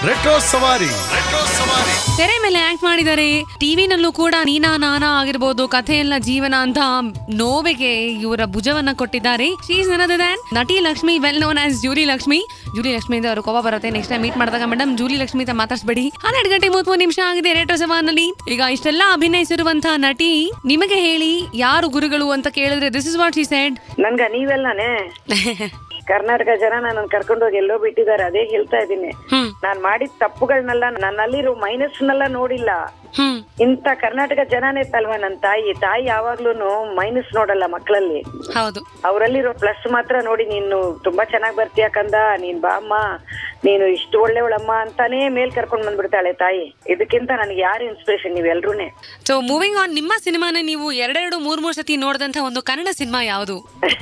retro ಸವಾರಿ retro ಸವಾರಿ ತೆರೆ ಮೇಲೆ ಆಕ್ಟ್ ಮಾಡಿದ್ದಾರೆ ಟಿವಿನಲ್ಲೂ ಕೂಡ ನೀನಾ ನಾನಾ ಆಗಿರ್ಬೋದು ಕಥೆ ಎಲ್ಲ ಜೀವನ ಅಂತ ನೋವಿಗೆ ಇವರ ಭುಜವನ್ನ ಕೊಟ್ಟಿದ್ದಾರೆ ಶೀಸ್ ದನ್ ನಟಿ Lakshmi well known as Julie Lakshmi Julie Lakshmi ಅವರು ಕೋಪ ಬರುತ್ತೆ ನೆಕ್ಸ್ಟ್ ಟೈಮ್ ಮೀಟ್ ಮಾಡಿದಾಗ ಮೇಡಮ್ ಜೂಲಿ ಲಕ್ಷ್ಮಿ ಅಂತ ಮಾತಾಡ್ಸ್ಬೇಡಿ ಹನ್ನೆರಡು ಗಂಟೆ ಮೂವತ್ತು ನಿಮಿಷ ಆಗಿದೆ ರೇಟೋ ಸವಾನಲ್ಲಿ ಈಗ ಇಷ್ಟೆಲ್ಲ ಅಭಿನಯಿಸಿರುವಂತಹ ನಟಿ ನಿಮಗೆ ಹೇಳಿ ಯಾರು ಗುರುಗಳು ಅಂತ ಕೇಳಿದ್ರೆ this is what she said ನನ್ಗ ನೀವೆಲ್ಲಾನೇ ಕರ್ನಾಟಕ ಜನ ನನ್ನ ಕರ್ಕೊಂಡೋಗಿ ಎಲ್ಲೋ ಬಿಟ್ಟಿದ್ದಾರೆ ಅದೇ ಹೇಳ್ತಾ ಇದ್ದೀನಿ ಹ್ಮ್ ನಾನ್ ಮಾಡಿದ ತಪ್ಪುಗಳನ್ನೆಲ್ಲ ನನ್ನಲ್ಲಿರೋ ಮೈನಸ್ನೆಲ್ಲ ನೋಡಿಲ್ಲ ಹ್ಮ್ ಇಂತ ಕರ್ನಾಟಕ ಜನನೇ ತಲ್ವಾ ನನ್ನ ತಾಯಿ ತಾಯಿ ಯಾವಾಗ್ಲೂನು ಮೈನಸ್ ನೋಡಲ್ಲ ಮಕ್ಕಳಲ್ಲಿ ಹೌದು ಅವರಲ್ಲಿರೋ ಪ್ಲಸ್ ಮಾತ್ರ ನೋಡಿ ನೀನು ತುಂಬಾ ಚೆನ್ನಾಗ್ ಬರ್ತೀಯ ಕಂದ ನೀನ್ ಬಾ ಅಮ್ಮ ನೀನು ಇಷ್ಟು ಒಳ್ಳೆಯವಳಮ್ಮ ಅಂತಾನೇ ಮೇಲ್ ಕರ್ಕೊಂಡ್ ಬಂದ್ಬಿಡ್ತಾಳೆ ತಾಯಿ ಇದಕ್ಕಿಂತ ನನಗೆ ಯಾರು ಇನ್ಸ್ಪಿರೇಷನ್ ನೀವೆಲ್ರೂನೇ ಸೊ ಮೂವಿಂಗ್ ಆನ್ ನಿಮ್ಮ ಸಿನಿಮಾನ ನೀವು ಎರಡೆರಡು ಮೂರ್ ಮೂರ್ ಸತಿ ನೋಡಿದಂತ ಒಂದು ಕನ್ನಡ ಸಿನಿಮಾ ಯಾವುದು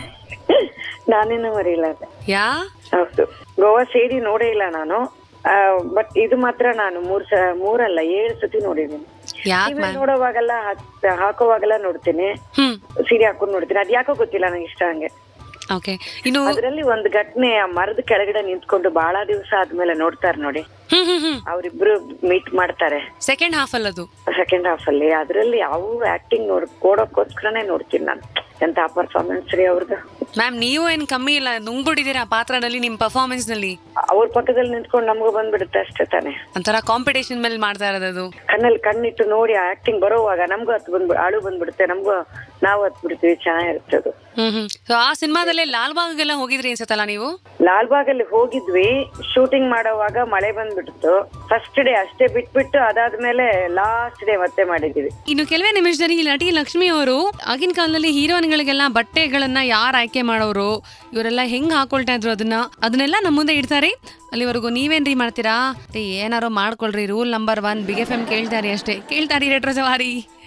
ನಾನೇನು ಮರಿಲ್ಲ ಅದೇ ಯಾ ಹೌದು ಗೋವಾ ಸೇರಿ ನೋಡೇ ಇಲ್ಲ ನಾನು ಬಟ್ ಇದು ಮಾತ್ರ ನಾನು ಮೂರ್ ಸ ಮೂರಲ್ಲ ಏಳು ಸತಿ ನೋಡಿದ್ದೀನಿ ಯಾಕ್ TV ನೋಡೋವಾಗೆಲ್ಲ ಹಾಕ್- ಹಾಕೋವಾಗೆಲ್ಲ ನೋಡ್ತೀನಿ ಹ್ಮ್ ಸೀರೆ ಹಾಕೊಂಡು ನೋಡ್ತೀನಿ ಅದ್ ಯಾಕೋ ಗೊತ್ತಿಲ್ಲ ನಂಗೆ ಇಷ್ಟ ಹಂಗೆ ಓಕೆ ಇನ್ನು ಅದ್ರಲ್ಲಿ ಒಂದ್ ಘಟನೆ ಆ ಮರದ ಕೆಳಗಡೆ ನಿಂತ್ಕೊಂಡು ಬಹಳ ದಿವಸ ಆದ್ಮೇಲೆ ನೋಡ್ತಾರೆ ನೋಡಿ ಹ್ಮ್ ಹ್ಮ್ ಹ್ಮ್ ಅವ್ರಿಬ್ರು ಮೀಟ್ ಮಾಡ್ತಾರೆ ಸೆಕೆಂಡ್ ಹಾಫ್ ಅಲ್ಲದು ಸೆಕೆಂಡ್ ಹಾಫ್ ಅಲ್ಲಿ ಅದ್ರಲ್ಲಿ ಯಾವ ಆಕ್ಟಿಂಗ್ ನೋಡ್ ಕೊಡೋಕೋಸ್ಕರನೇ ನೋಡ್ತೀನಿ ನಾನು ಎಂತ ಪರ್ಫಾರ್ಮೆನ್ಸ್ ರೀ ಅವ್ರದ್ದು ಮ್ಯಾಮ್ ನೀವು ಏನ್ ಕಮ್ಮಿ ಇಲ್ಲ ನುಂಗ್ಬಿಟ್ಟಿದ್ದೀರಾ ಆ ಪಾತ್ರದಲ್ಲಿ ನಿಮ್ ಪರ್ಫಾರ್ಮೆನ್ಸ್ ನಲ್ಲಿ ಅವ್ರ ಪಕ್ಕದಲ್ಲಿ ನಿಂತ್ಕೊಂಡು ನಮಗೂ ಬಂದ್ಬಿಡುತ್ತೆ ಅಷ್ಟೇ ತಾನೆ ಒಂಥರ ಕಾಂಪಿಟೇಷನ್ ಮೇಲೆ ಮಾಡ್ತಾ ಇರೋದು ಕಣ್ಣಲ್ಲಿ ಕಣ್ಣಿಟ್ಟು ನೋಡಿ ಆಕ್ಟಿಂಗ್ ಬರೋವಾಗ ನಮಗೂ ಹತ್ತು ಬಂದ್ಬಿಡು ಅಳು ಬಂದ್ಬಿಡುತ್ತೆ ನಮಗೂ ನಾವು ಹತ್ ಬಿಡ್ತೀವಿ ಚೆನ್ನಾಗಿರುತ್ತೆ ಅದು ಹ್ಮ್ ಹ್ಮ್ ಸೊ ಆ ಸಿನಿಮಾದಲ್ಲೇ ಲಾಲ್ ಬಾಗ್ಗೆಲ್ಲ ಹೋಗಿದ್ರಿ ಅನ್ಸತ್ತಲ್ಲ ನೀವು ಲಾಲ್ಬಾಗ್ ಅಲ್ಲಿ ಹೋಗಿದ್ವಿ ಶೂಟಿಂಗ್ ಮಾಡೋವಾಗ ಮಳೆ ಬಂದ್ಬಿಡ್ತು ಫಸ್ಟ್ ಡೇ ಅಷ್ಟೇ ಬಿಟ್ಬಿಟ್ಟು ಅದಾದ್ಮೇಲೆ ಲಾಸ್ಟ್ ಡೇ ಮತ್ತೆ ಮಾಡಿದೀವಿ ಇನ್ನು ಕೆಲವೇ ನಿಮಿಷದಲ್ಲಿ ಈ ನಟಿ ಲಕ್ಷ್ಮಿ ಅವರು ಆಗಿನ ಕಾಲದಲ್ಲಿ ಹೀರೋಯಿನ್ಗಳಿಗೆಲ್ಲ ಬಟ್ಟೆಗಳನ್ನ ಯಾರು ಆಯ್ಕೆ ಮಾಡೋರು ಇವರೆಲ್ಲ ಹೆಂಗ್ ಹಾಕೊಳ್ತಾ ಇದ್ರು ಅದನ್ನ ಅದನ್ನೆಲ್ಲ ನಮ್ಮ ಮುಂದೆ ಇಡ್ತಾರೆ ಅಲ್ಲಿವರೆಗೂ ನೀವೇನ್ರಿ ಮಾಡ್ತೀರಾ ಏ, ಏನಾರು ಮಾಡ್ಕೊಳ್ರಿ rule number one Big F M ಕೇಳ್ತಾರಿ ಅಷ್ಟೇ ಕೇಳ್ತಾರಿ ರೆಟ್ರೋ ಸವಾರಿ